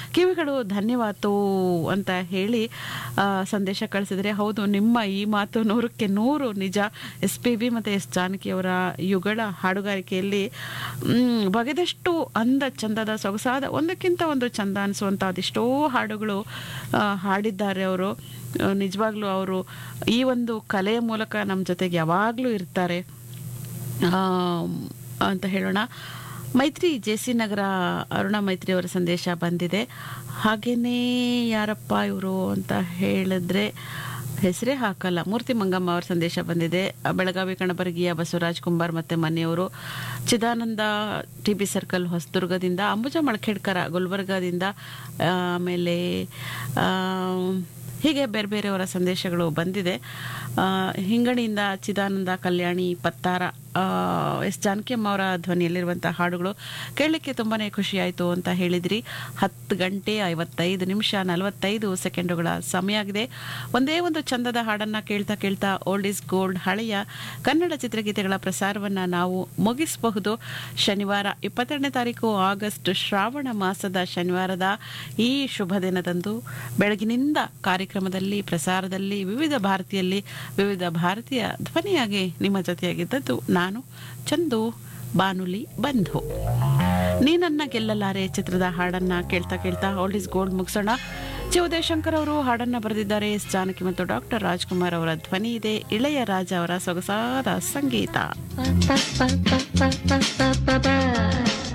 ಕಿವಿಗಳು ಧನ್ಯವಾತು ಅಂತ ಹೇಳಿ ಆ, ಸಂದೇಶ ಕಳಿಸಿದರೆ ಹೌದು ನಿಮ್ಮ ಈ ಮಾತು ನೂರಕ್ಕೆ ನೂರು ನಿಜ ಎಸ್ ಪಿ ಬಿ ಮತ್ತು ಎಸ್ ಜಾನಕಿಯವರ ಯುಗಳ ಹಾಡುಗಾರಿಕೆಯಲ್ಲಿ ಮ್, ಬಗೆದಷ್ಟು ಅಂದ ಚಂದದ ಸೊಗಸಾದ ಒಂದಕ್ಕಿಂತ ಒಂದು ಚಂದ ಅನಿಸುವಂಥ ಅದೆಷ್ಟೋ ಹಾಡುಗಳು ಆ, ಹಾಡಿದ್ದಾರೆ ಅವರು ನಿಜವಾಗ್ಲೂ ಅವರು ಈ ಒಂದು ಕಲೆಯ ಮೂಲಕ ನಮ್ಮ ಜೊತೆಗೆ ಯಾವಾಗಲೂ ಇರ್ತಾರೆ ಆ, ಅಂತ ಹೇಳೋಣ ಮೈತ್ರಿ ಜೆ ಸಿ ನಗರ ಅರುಣ ಮೈತ್ರಿ ಅವರ ಸಂದೇಶ ಬಂದಿದೆ ಹಾಗೆಯೇ ಯಾರಪ್ಪ ಇವರು ಅಂತ ಹೇಳಿದ್ರೆ ಹೆಸರೇ ಹಾಕಲ್ಲ ಮೂರ್ತಿ ಮಂಗಮ್ಮ ಅವರ ಸಂದೇಶ ಬಂದಿದೆ ಬೆಳಗಾವಿ ಕಣಬರಗಿಯ ಬಸವರಾಜ್ ಕುಂಬಾರ್ ಮತ್ತು ಮನೆಯವರು ಚಿದಾನಂದ ಟಿ ಬಿ ಸರ್ಕಲ್ ಹೊಸದುರ್ಗದಿಂದ ಅಂಬುಜ ಮಳಖೇಡ್ಕರ ಗುಲ್ಬರ್ಗಾದಿಂದ ಆಮೇಲೆ ಆ, ಹೀಗೆ ಬೇರೆ ಬೇರೆಯವರ ಸಂದೇಶಗಳು ಬಂದಿದೆ ಆ, ಹಿಂಗಣಿಯಿಂದ ಚಿದಾನಂದ ಕಲ್ಯಾಣಿ ಪತ್ತಾರ ಆ, ಎಸ್ ಜಾನಕಿಯಮ್ಮ ಅವರ ಧ್ವನಿಯಲ್ಲಿರುವಂಥ ಹಾಡುಗಳು ಕೇಳಲಿಕ್ಕೆ ತುಂಬಾ ಖುಷಿಯಾಯಿತು ಅಂತ ಹೇಳಿದ್ರಿ ಹತ್ತು ಗಂಟೆ ಐವತ್ತೈದು ನಿಮಿಷ ನಲವತ್ತೈದು ಸೆಕೆಂಡುಗಳ ಸಮಯ ಆಗಿದೆ ಒಂದೇ ಒಂದು ಚಂದದ ಹಾಡನ್ನು ಕೇಳ್ತಾ ಕೇಳ್ತಾ ಓಲ್ಡ್ ಇಸ್ ಗೋಲ್ಡ್ ಹಳೆಯ ಕನ್ನಡ ಚಿತ್ರಗೀತೆಗಳ ಪ್ರಸಾರವನ್ನು ನಾವು ಮುಗಿಸಬಹುದು ಶನಿವಾರ ಇಪ್ಪತ್ತೆರಡನೇ ತಾರೀಕು ಆಗಸ್ಟ್ ಶ್ರಾವಣ ಮಾಸದ ಶನಿವಾರದ ಈ ಶುಭ ದಿನದಂದು ಬೆಳಗಿನಿಂದ ಕಾರ್ಯಕ್ರಮದಲ್ಲಿ ಪ್ರಸಾರದಲ್ಲಿ ವಿವಿಧ ಭಾರತೀಯಲ್ಲಿ ವಿವಿಧ ಭಾರತೀಯ ಧ್ವನಿಯಾಗಿ ನಿಮ್ಮ ಜೊತೆಯಾಗಿದ್ದದ್ದು ನಾನು ಚಂದು ಬಾನುಲಿ ಬಂಧು ನೀ ನನ್ನ ಗೆಲ್ಲಲಾರೆ ಚಿತ್ರದ ಹಾಡನ್ನ ಕೇಳ್ತಾ ಕೇಳ್ತಾ ಓಲ್ಡ್ ಇಸ್ ಗೋಲ್ಡ್ ಮುಗಿಸೋಣ ಚಿ ಉದಯಶಂಕರ್ ಅವರು ಹಾಡನ್ನ ಬರೆದಿದ್ದಾರೆ ಎಸ್ ಜಾನಕಿ ಮತ್ತು ಡಾಕ್ಟರ್ ರಾಜ್ಕುಮಾರ್ ಅವರ ಧ್ವನಿ ಇದೆ ಇಳೆಯ ರಾಜ ಅವರ ಸೊಗಸಾದ ಸಂಗೀತ pa pa pa pa pa pa pa pa